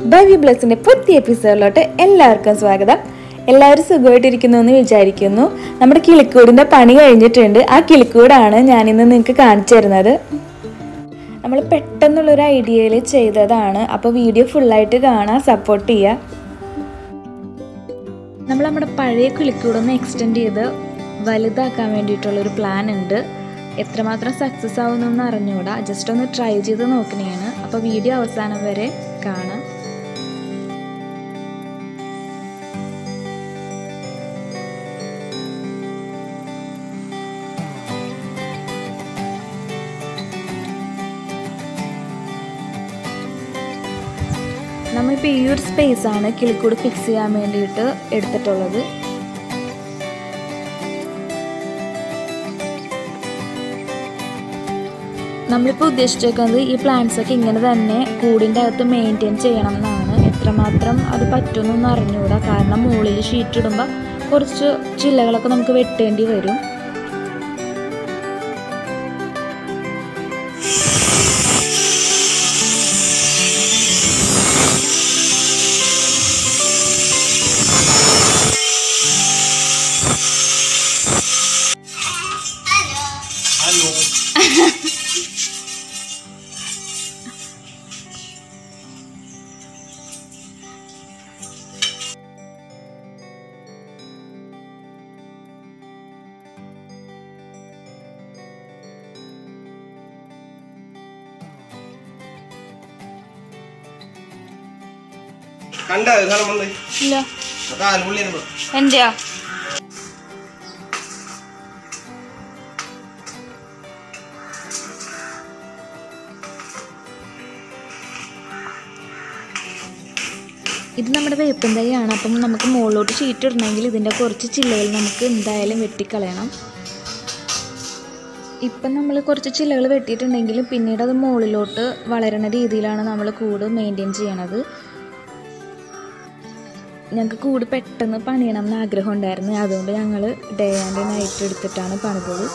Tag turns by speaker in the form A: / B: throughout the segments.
A: ബൈബി ബ്ലസ്സിന്റെ പുതിയ എപ്പിസോഡിലോട്ട് എല്ലാവർക്കും സ്വാഗതം എല്ലാവരും സുഖമായിട്ടിരിക്കുന്നു എന്ന് വിചാരിക്കുന്നു നമ്മുടെ കിളിക്കൂടിന്റെ പണി കഴിഞ്ഞിട്ടുണ്ട് ആ കിളിക്കൂടാണ് ഞാനിന്ന് നിങ്ങൾക്ക് കാണിച്ചു തരുന്നത് നമ്മൾ പെട്ടെന്നുള്ളൊരു ഐഡിയയിൽ ചെയ്തതാണ് അപ്പോൾ വീഡിയോ ഫുള്ളായിട്ട് കാണാൻ സപ്പോർട്ട് ചെയ്യുക നമ്മൾ നമ്മുടെ പഴയ കിളിക്കൂടൊന്ന് എക്സ്റ്റെൻഡ് ചെയ്ത് വലുതാക്കാൻ വേണ്ടിയിട്ടുള്ളൊരു പ്ലാൻ ഉണ്ട് എത്രമാത്രം സക്സസ് ആവുമെന്നൊന്നും അറിഞ്ഞുകൂടാ ജസ്റ്റ് ഒന്ന് ട്രൈ ചെയ്ത് നോക്കണേണ് അപ്പോൾ വീഡിയോ അവസാനം വരെ കാണാം നമ്മളിപ്പോൾ ഈ ഒരു സ്പേസ് ആണ് കിളിക്കൂട് ഫിക്സ് ചെയ്യാൻ വേണ്ടിയിട്ട് എടുത്തിട്ടുള്ളത് നമ്മളിപ്പോൾ ഉദ്ദേശിച്ചേക്കുന്നത് ഈ പ്ലാന്റ്സ് ഒക്കെ ഇങ്ങനെ തന്നെ കൂടിൻ്റെ അകത്ത് മെയിൻറ്റെയിൻ ചെയ്യണം എന്നാണ് എത്രമാത്രം അത് പറ്റുമെന്നൊന്നും അറിഞ്ഞുകൂടാ കാരണം മുകളിൽ ഷീറ്റ് ഇടുമ്പോൾ കുറച്ച് ചില്ലകളൊക്കെ നമുക്ക് വെട്ടേണ്ടി വരും
B: Hallo. കണ്ട സാധനം വന്ന്
A: ഇല്ല
B: കാലുപുള്ളി
A: എന്റെയാ ഇത് നമ്മുടെ വേപ്പൻ തൈയാണ് അപ്പം നമുക്ക് മുകളിലോട്ട് ഷീറ്റ് ഇടണമെങ്കിൽ ഇതിൻ്റെ കുറച്ച് ചില്ലകൾ നമുക്ക് എന്തായാലും വെട്ടിക്കളയണം ഇപ്പം നമ്മൾ കുറച്ച് ചില്ലകൾ വെട്ടിയിട്ടുണ്ടെങ്കിൽ പിന്നീട് അത് മുകളിലോട്ട് വളരണ രീതിയിലാണ് നമ്മൾ കൂട് മെയിൻറ്റെയിൻ ചെയ്യണത് ഞങ്ങൾക്ക് കൂട് പെട്ടെന്ന് പണിയണം എന്ന് ആഗ്രഹം ഉണ്ടായിരുന്നു അതുകൊണ്ട് ഞങ്ങൾ ഡേ ആൻഡ് നൈറ്റ് എടുത്തിട്ടാണ് പണിതത്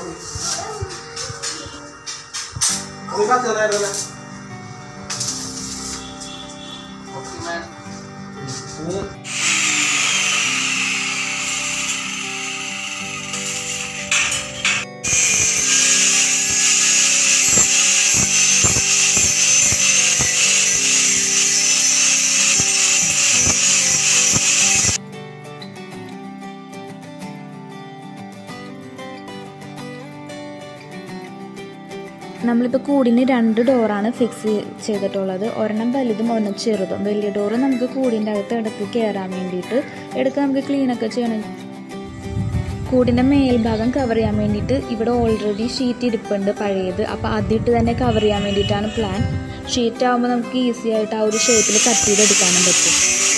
A: നമ്മളിപ്പോൾ കൂടിന് രണ്ട് ഡോറാണ് ഫിക്സ് ചെയ്തിട്ടുള്ളത് ഒരെണ്ണം വലുതും ഒരെണ്ണം ചെറുതും വലിയ ഡോറ് നമുക്ക് കൂടിൻ്റെ അകത്ത് ഇടയ്ക്ക് കയറാൻ വേണ്ടിയിട്ട് ഇടയ്ക്ക് നമുക്ക് ക്ലീനൊക്കെ ചെയ്യണം കൂടിൻ്റെ മേൽഭാഗം കവർ ചെയ്യാൻ വേണ്ടിയിട്ട് ഇവിടെ ഓൾറെഡി ഷീറ്റ് ഇരിപ്പുണ്ട് പഴയത് അപ്പോൾ അതിട്ട് തന്നെ കവർ ചെയ്യാൻ വേണ്ടിയിട്ടാണ് പ്ലാൻ ഷീറ്റ് ആകുമ്പോൾ നമുക്ക് ഈസി ആയിട്ട് ആ ഒരു ഷേപ്പിൽ കട്ട് ചെയ്തെടുക്കാനും പറ്റും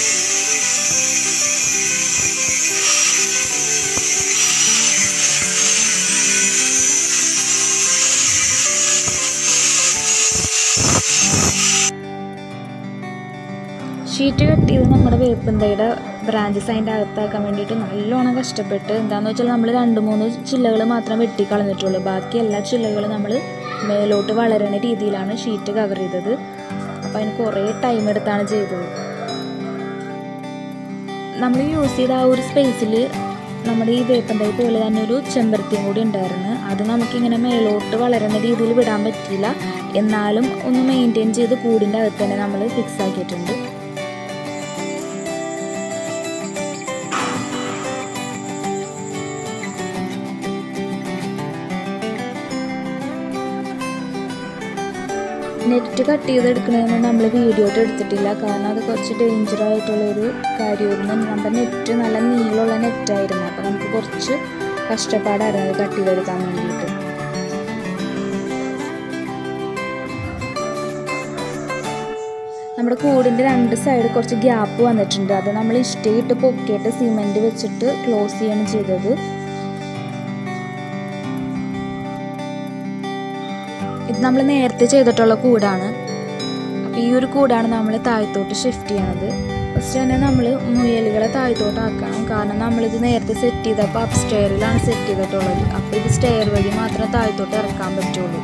A: ഷീറ്റ് കട്ട് ചെയ്ത് നമ്മുടെ വേപ്പന്തയുടെ ബ്രാഞ്ചസ് അതിൻ്റെ അകത്താക്കാൻ വേണ്ടിയിട്ട് നല്ലോണം കഷ്ടപ്പെട്ട് എന്താണെന്ന് വെച്ചാൽ നമ്മൾ രണ്ട് മൂന്ന് ചില്ലകൾ മാത്രം വെട്ടിക്കളഞ്ഞിട്ടുള്ളൂ ബാക്കി എല്ലാ ചില്ലകളും നമ്മൾ മേലോട്ട് വളരണ രീതിയിലാണ് ഷീറ്റ് കവർ ചെയ്തത് അപ്പോൾ അതിന് കുറേ ടൈം എടുത്താണ് ചെയ്തത് നമ്മൾ യൂസ് ചെയ്ത ആ ഒരു സ്പേസിൽ നമ്മുടെ ഈ വേപ്പന്തൈ പോലെ തന്നെ ഒരു ചെമ്പരത്തിയും കൂടി ഉണ്ടായിരുന്നു അത് നമുക്കിങ്ങനെ മേലോട്ട് വളരുന്ന രീതിയിൽ വിടാൻ പറ്റിയില്ല എന്നാലും ഒന്ന് മെയിൻറ്റെയിൻ ചെയ്ത് കൂടിൻ്റെ അകത്ത് തന്നെ നമ്മൾ ഫിക്സ് ആക്കിയിട്ടുണ്ട് നെറ്റ് കട്ട് ചെയ്തെടുക്കണമെന്ന് നമ്മൾ വീഡിയോ എടുത്തിട്ടില്ല കാരണം അത് കുറച്ച് ഡേഞ്ചർ ആയിട്ടുള്ളൊരു കാര്യമായിരുന്നു നമ്മുടെ നെറ്റ് നല്ല നീളമുള്ള നെറ്റായിരുന്നു അപ്പോൾ നമുക്ക് കുറച്ച് കഷ്ടപ്പാടായിരുന്നു അത് കട്ട് ചെയ്തെടുക്കാൻ വേണ്ടിയിട്ട് നമ്മുടെ കൂടിൻ്റെ രണ്ട് സൈഡ് കുറച്ച് ഗ്യാപ്പ് വന്നിട്ടുണ്ട് അത് നമ്മൾ ഇഷ്ടയിട്ട് പൊക്കിയിട്ട് സിമെൻറ്റ് വെച്ചിട്ട് ക്ലോസ് ചെയ്യാണ് ചെയ്തത് ഇത് നമ്മൾ നേരത്തെ ചെയ്തിട്ടുള്ള കൂടാണ് അപ്പോൾ ഈ ഒരു കൂടാണ് നമ്മൾ താഴത്തോട്ട് ഷിഫ്റ്റ് ചെയ്യണത് ഫസ്റ്റ് തന്നെ നമ്മൾ മുയലുകളെ താഴത്തോട്ട് ആക്കണം കാരണം നമ്മളിത് നേരത്തെ സെറ്റ് ചെയ്തപ്പോൾ അപ്പ് സ്റ്റെയറിലാണ് സെറ്റ് ചെയ്തിട്ടുള്ളത് അപ്പോൾ ഇത് സ്റ്റെയർ വഴി മാത്രമേ താഴത്തോട്ട് ഇറക്കാൻ പറ്റുള്ളൂ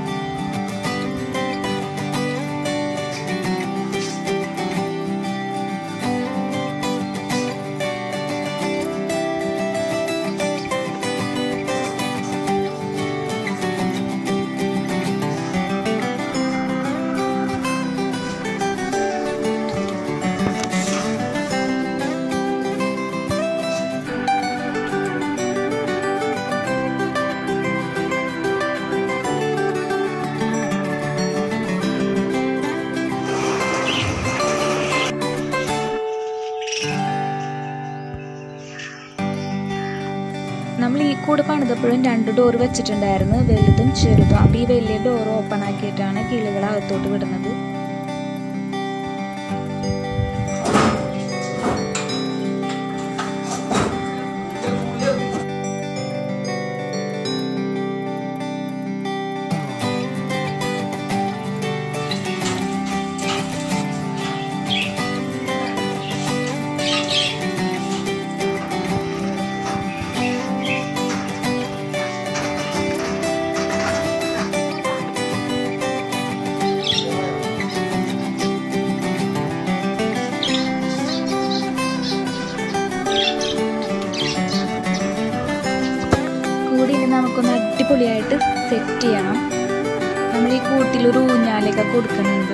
A: കൂട് പണിതപ്പോഴും രണ്ട് ഡോർ വെച്ചിട്ടുണ്ടായിരുന്നു വലുതും ചെറുതും അപ്പോൾ ഈ വലിയ ഡോർ ഓപ്പൺ ആക്കിയിട്ടാണ് കിളികളെ അകത്തോട്ട് വിടുന്നത് കൂടി ഇനി നമുക്കൊന്ന് അടിപൊളിയായിട്ട് സെറ്റ് ചെയ്യണം നമ്മൾ ഈ കൂട്ടിലൊരു ഊഞ്ഞാലൊക്കെ കൊടുക്കുന്നുണ്ട്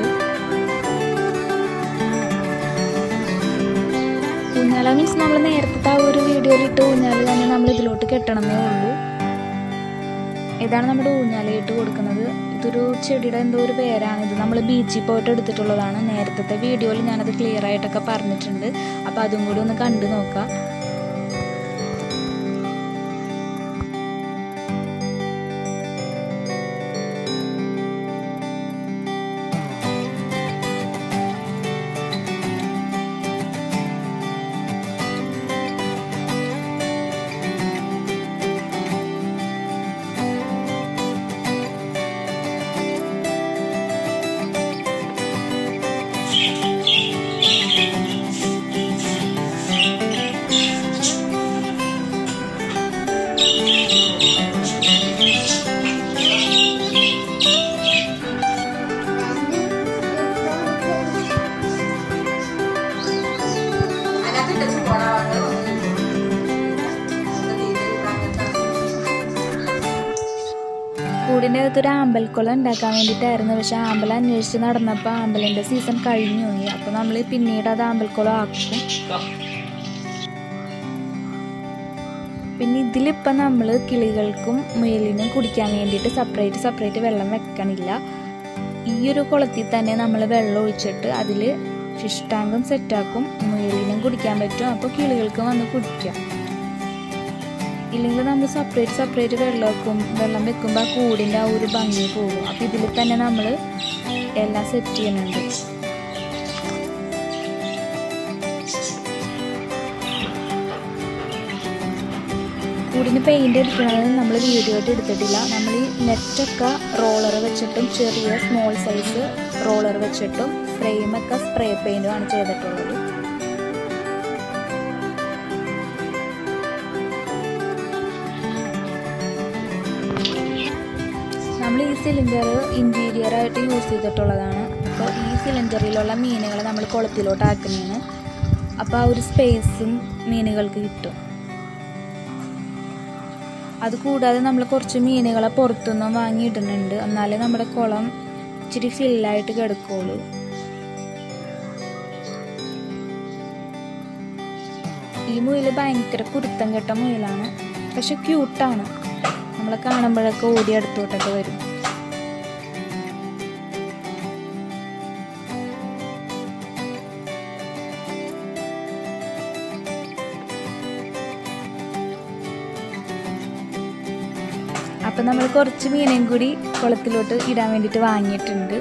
A: ഊഞ്ഞാല മീൻസ് നമ്മൾ നേരത്തെ ആ ഒരു വീഡിയോയിൽ ഇട്ട് ഊഞ്ഞാൽ തന്നെ നമ്മൾ ഇതിലോട്ട് കെട്ടണമെന്നേ ഉള്ളൂ ഇതാണ് നമ്മുടെ ഊഞ്ഞാല ഇട്ട് കൊടുക്കുന്നത് ഇതൊരു ചെടിയുടെ എന്തോ ഒരു പേരാണ് ഇത് നമ്മൾ ബീച്ചിൽ പോയിട്ട് എടുത്തിട്ടുള്ളതാണ് നേരത്തെ വീഡിയോയിൽ ഞാനത് ക്ലിയർ ആയിട്ടൊക്കെ പറഞ്ഞിട്ടുണ്ട് അപ്പോൾ അതും കൂടി ഒന്ന് കണ്ടു നോക്കാം കൂടിൻ്റെ അകത്തൊരു ആമ്പൽക്കുളം ഉണ്ടാക്കാൻ വേണ്ടിയിട്ടായിരുന്നു പക്ഷെ ആമ്പൽ അന്വേഷിച്ച് നടന്നപ്പോൾ ആമ്പലിൻ്റെ സീസൺ കഴിഞ്ഞു പോയി അപ്പോൾ നമ്മൾ പിന്നീട് അത് ആമ്പൽക്കുളം ആക്കും പിന്നെ ഇതിലിപ്പം നമ്മൾ കിളികൾക്കും മുയലിനും കുടിക്കാൻ വേണ്ടിയിട്ട് സെപ്പറേറ്റ് സെപ്പറേറ്റ് വെള്ളം വെക്കണില്ല ഈ ഒരു കുളത്തിൽ തന്നെ നമ്മൾ വെള്ളം ഒഴിച്ചിട്ട് അതിൽ ഫിഷ് ടാങ്കും സെറ്റാക്കും മുയലിനും കുടിക്കാൻ പറ്റും അപ്പോൾ കിളികൾക്കും വന്ന് കുടിക്കാം ഇല്ലെങ്കിൽ നമ്മൾ സെപ്പറേറ്റ് സെപ്പറേറ്റ് വെള്ളം വെക്കും വെള്ളം വെക്കുമ്പോൾ ആ കൂടിൻ്റെ ആ ഒരു ഭംഗി പോകും അപ്പോൾ ഇതിൽ തന്നെ നമ്മൾ എല്ലാം സെറ്റ് ചെയ്യുന്നുണ്ട് കൂടിന് പെയിൻ്റ് അടിക്കണത് നമ്മൾ വീഡിയോ ആയിട്ട് എടുത്തിട്ടില്ല നമ്മൾ ഈ നെറ്റൊക്കെ റോളർ വെച്ചിട്ടും ചെറിയ സ്മോൾ സൈസ് റോളർ വെച്ചിട്ടും ഫ്രെയിമൊക്കെ സ്പ്രേ പെയിൻറ്റുമാണ് ചെയ്തിട്ടുള്ളത് നമ്മൾ ഈ സിലിണ്ടർ ഇൻറ്റീരിയർ ആയിട്ട് യൂസ് ചെയ്തിട്ടുള്ളതാണ് അപ്പോൾ ഈ സിലിണ്ടറിലുള്ള മീനുകളെ നമ്മൾ കുളത്തിലോട്ട് ആക്കുന്നതാണ് അപ്പോൾ ആ ഒരു സ്പേസും മീനുകൾക്ക് കിട്ടും അത് കൂടാതെ നമ്മൾ കുറച്ച് മീനുകളെ പുറത്തുനിന്നും വാങ്ങിയിടുന്നുണ്ട് എന്നാലേ നമ്മുടെ കുളം ഇച്ചിരി ഫില്ലായിട്ട് കിടക്കുള്ളൂ ഈ മുയൽ ഭയങ്കര കുരുത്തം കെട്ട മുയലാണ് പക്ഷെ ക്യൂട്ടാണ് നമ്മളെ കാണുമ്പോഴൊക്കെ ഓടി അടുത്തോട്ടൊക്കെ വരും അപ്പം നമ്മൾ കുറച്ച് മീനേയും കൂടി കുളത്തിലോട്ട് ഇടാൻ വേണ്ടിയിട്ട് വാങ്ങിയിട്ടുണ്ട്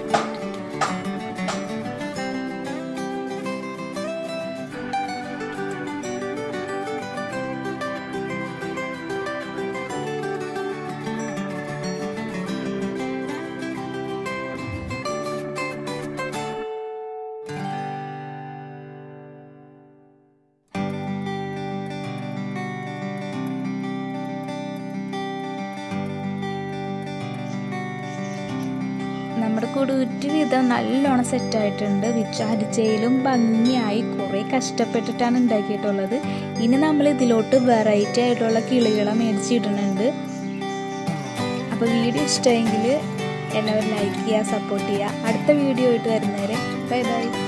A: നമ്മുടെ കുടുറ്റി വിധം നല്ലോണം സെറ്റായിട്ടുണ്ട് വിചാരിച്ചതിലും ഭംഗിയായി കുറേ കഷ്ടപ്പെട്ടിട്ടാണ് ഉണ്ടാക്കിയിട്ടുള്ളത് ഇനി നമ്മൾ ഇതിലോട്ട് വെറൈറ്റി ആയിട്ടുള്ള കിളികളെ മേടിച്ചിടുന്നുണ്ട് അപ്പോൾ വീഡിയോ ഇഷ്ടമെങ്കിൽ എല്ലാവരും ലൈക്ക് ചെയ്യുക സപ്പോർട്ട് ചെയ്യുക അടുത്ത വീഡിയോ ആയിട്ട് വരുന്നവരെ ബൈ ബൈ